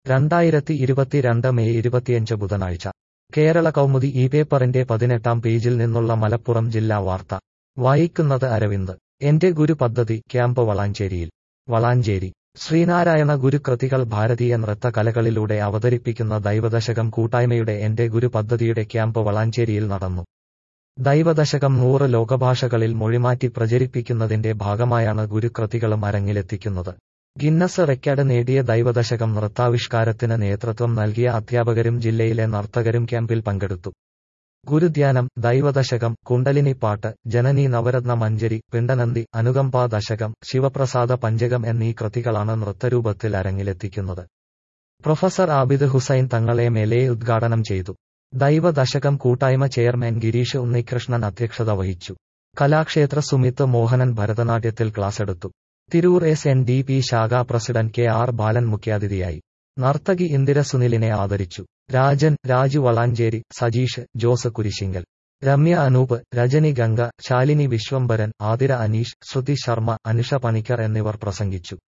രണ്ടായിരത്തി ഇരുപത്തിരണ്ട് മെയ് ഇരുപത്തിയഞ്ച് ബുധനാഴ്ച കേരള കൗമുദി ഈ പേപ്പറിന്റെ പതിനെട്ടാം പേജിൽ നിന്നുള്ള മലപ്പുറം ജില്ലാ വാർത്ത വായിക്കുന്നത് അരവിന്ദ് എന്റെ ഗുരു പദ്ധതി ക്യാമ്പ് വളാഞ്ചേരിയിൽ വളാഞ്ചേരി ശ്രീനാരായണ ഗുരുകൃതികൾ ഭാരതീയ നൃത്ത കലകളിലൂടെ അവതരിപ്പിക്കുന്ന ദൈവദശകം കൂട്ടായ്മയുടെ എന്റെ ഗുരു പദ്ധതിയുടെ ക്യാമ്പ് വളാഞ്ചേരിയിൽ നടന്നു ദൈവദശകം നൂറ് ലോകഭാഷകളിൽ മൊഴിമാറ്റി പ്രചരിപ്പിക്കുന്നതിന്റെ ഭാഗമായാണ് ഗുരുകൃതികളും അരങ്ങിലെത്തിക്കുന്നത് ഗിന്നസ് റെക്കോർഡ് നേടിയ ദൈവദശകം നൃത്താവിഷ്കാരത്തിന് നേതൃത്വം നൽകിയ അധ്യാപകരും ജില്ലയിലെ നർത്തകരും ക്യാമ്പിൽ പങ്കെടുത്തു ഗുരുധ്യാനം ദൈവദശകം കുണ്ടലിനിപ്പാട്ട് ജനനി നവരത്ന മഞ്ജരി പിണ്ടനന്തി അനുകമ്പാ ദശകം ശിവപ്രസാദ പഞ്ചകം എന്നീ കൃതികളാണ് നൃത്തരൂപത്തിൽ അരങ്ങിലെത്തിക്കുന്നത് പ്രൊഫസർ ആബിദ് ഹുസൈൻ തങ്ങളെ മേലെ ഉദ്ഘാടനം ചെയ്തു ദൈവദശകം കൂട്ടായ്മ ചെയർമാൻ ഗിരീഷ് ഉണ്ണികൃഷ്ണൻ അധ്യക്ഷത വഹിച്ചു കലാക്ഷേത്ര സുമിത്ത് മോഹനൻ ഭരതനാട്യത്തിൽ ക്ലാസെടുത്തു Tirur S N D P ശാഖാ പ്രസിഡന്റ് കെ ആർ ബാലൻ മുഖ്യാതിഥിയായി നർത്തകി ഇന്ദിര സുനിലിനെ ആദരിച്ചു രാജൻ രാജു വളാഞ്ചേരി സജീഷ് ജോസ് കുരിശിങ്കൽ രമ്യ അനൂപ് രജനി ഗംഗ ശാലിനി വിശ്വംഭരൻ ആതിര അനീഷ് ശ്രുതി ശർമ്മ അനുഷ പണിക്കർ എന്നിവർ പ്രസംഗിച്ചു